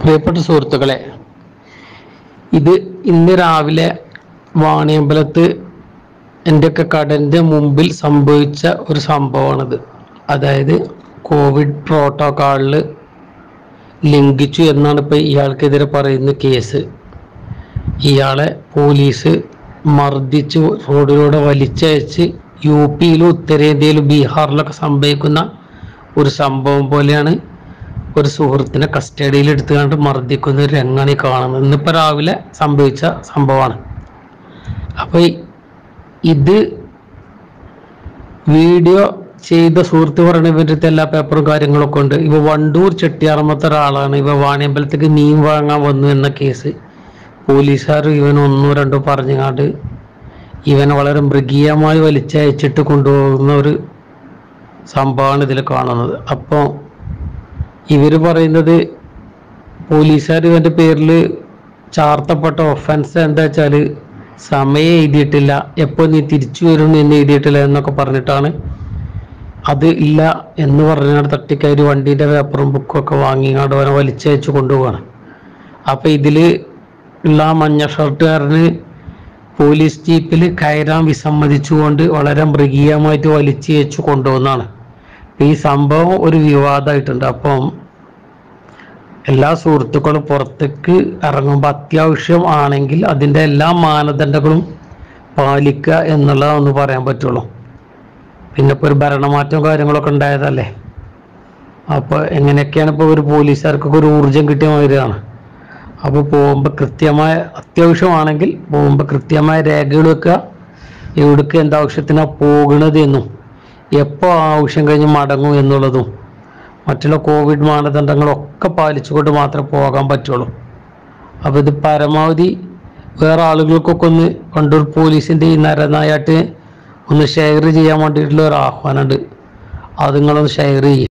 പ്രിയപ്പെട്ട സുഹൃത്തുക്കളെ ഇത് ഇന്ന് രാവിലെ വാണിയമ്പലത്ത് എൻ്റെയൊക്കെ കടൻ്റെ മുമ്പിൽ സംഭവിച്ച ഒരു സംഭവമാണിത് അതായത് കോവിഡ് പ്രോട്ടോക്കോളിൽ ലംഘിച്ചു എന്നാണ് ഇപ്പോൾ ഇയാൾക്കെതിരെ പറയുന്ന കേസ് ഇയാളെ പോലീസ് മർദ്ദിച്ച് റോഡിലൂടെ വലിച്ചയച്ച് യു പിയിലും ഉത്തരേന്ത്യയിലും ബീഹാറിലൊക്കെ സംഭവിക്കുന്ന ഒരു സംഭവം പോലെയാണ് ഒരു സുഹൃത്തിനെ കസ്റ്റഡിയിൽ എടുത്തുകൊണ്ട് മർദ്ദിക്കുന്ന ഒരു രംഗാണ് ഈ കാണുന്നത് ഇന്നിപ്പോൾ രാവിലെ സംഭവിച്ച സംഭവമാണ് അപ്പോൾ ഇത് വീഡിയോ ചെയ്ത സുഹൃത്ത് പറയുന്ന ഇവരുടെ അടുത്ത് എല്ലാ പേപ്പറും കാര്യങ്ങളൊക്കെ ഉണ്ട് ഇവ വണ്ടൂർ ചെട്ടിയാറമ്മത്തെ ഒരാളാണ് ഇവ വാണിയമ്പലത്തേക്ക് മീൻ വാങ്ങാൻ വന്നു എന്ന കേസ് പോലീസുകാർ ഇവൻ ഒന്നോ രണ്ടോ പറഞ്ഞങ്ങാണ്ട് ഇവനെ വളരെ മൃഗീയമായി വലിച്ചയച്ചിട്ട് കൊണ്ടുപോകുന്ന ഒരു സംഭവമാണ് ഇതിൽ കാണുന്നത് അപ്പോൾ ഇവർ പറയുന്നത് പോലീസുകാർ ഇവൻ്റെ പേരിൽ ചാർത്തപ്പെട്ട ഒഫൻസ് എന്താ വെച്ചാൽ സമയം എഴുതിയിട്ടില്ല എപ്പോൾ നീ തിരിച്ചു വരും എന്ന് എഴുതിയിട്ടില്ല എന്നൊക്കെ പറഞ്ഞിട്ടാണ് അത് ഇല്ല എന്ന് പറഞ്ഞാൽ തട്ടിക്കയറി വണ്ടീൻ്റെ പേപ്പറും ബുക്കും ഒക്കെ വാങ്ങിങ്ങാണ്ട് അവനെ വലിച്ചയച്ച് കൊണ്ടുപോവാണ് അപ്പോൾ ഇതിൽ ഉള്ള ആ മഞ്ഞ ഷർട്ടുകാരന് പോലീസ് ജീപ്പിൽ കയറാൻ വിസമ്മതിച്ചുകൊണ്ട് വളരെ മൃഗീയമായിട്ട് വലിച്ചയച്ച് കൊണ്ടുപോകുന്നതാണ് ഈ സംഭവം ഒരു വിവാദമായിട്ടുണ്ട് അപ്പം എല്ലാ സുഹൃത്തുക്കളും പുറത്തേക്ക് ഇറങ്ങുമ്പോൾ അത്യാവശ്യം ആണെങ്കിൽ അതിൻ്റെ എല്ലാ മാനദണ്ഡങ്ങളും പാലിക്കുക എന്നുള്ളതാണ് ഒന്ന് പറയാൻ പറ്റുള്ളൂ പിന്നെ ഇപ്പോൾ ഒരു ഭരണമാറ്റം കാര്യങ്ങളൊക്കെ ഉണ്ടായതല്ലേ അപ്പോൾ എങ്ങനെയൊക്കെയാണ് ഇപ്പോൾ ഒരു പോലീസുകാർക്കൊക്കെ ഒരു ഊർജം കിട്ടിയ മാതിരിയാണ് അപ്പോൾ പോകുമ്പോൾ കൃത്യമായ അത്യാവശ്യമാണെങ്കിൽ പോകുമ്പോൾ കൃത്യമായ രേഖകൾ വെക്കുക എവിടേക്ക് എന്താവശ്യത്തിനാണ് പോകുന്നത് എന്നും എപ്പോൾ ആവശ്യം കഴിഞ്ഞ് മടങ്ങും എന്നുള്ളതും മറ്റുള്ള കോവിഡ് മാനദണ്ഡങ്ങളൊക്കെ പാലിച്ചുകൊണ്ട് മാത്രമേ പോകാൻ പറ്റുള്ളൂ അപ്പോൾ ഇത് പരമാവധി വേറെ ആളുകൾക്കൊക്കെ ഒന്ന് കണ്ണൂർ പോലീസിൻ്റെ ഈ നരനായാട്ട് ഒന്ന് ഷെയർ ചെയ്യാൻ വേണ്ടിയിട്ടുള്ള ഒരു ആഹ്വാനമുണ്ട് അത് നിങ്ങളൊന്ന് ഷെയർ ചെയ്യും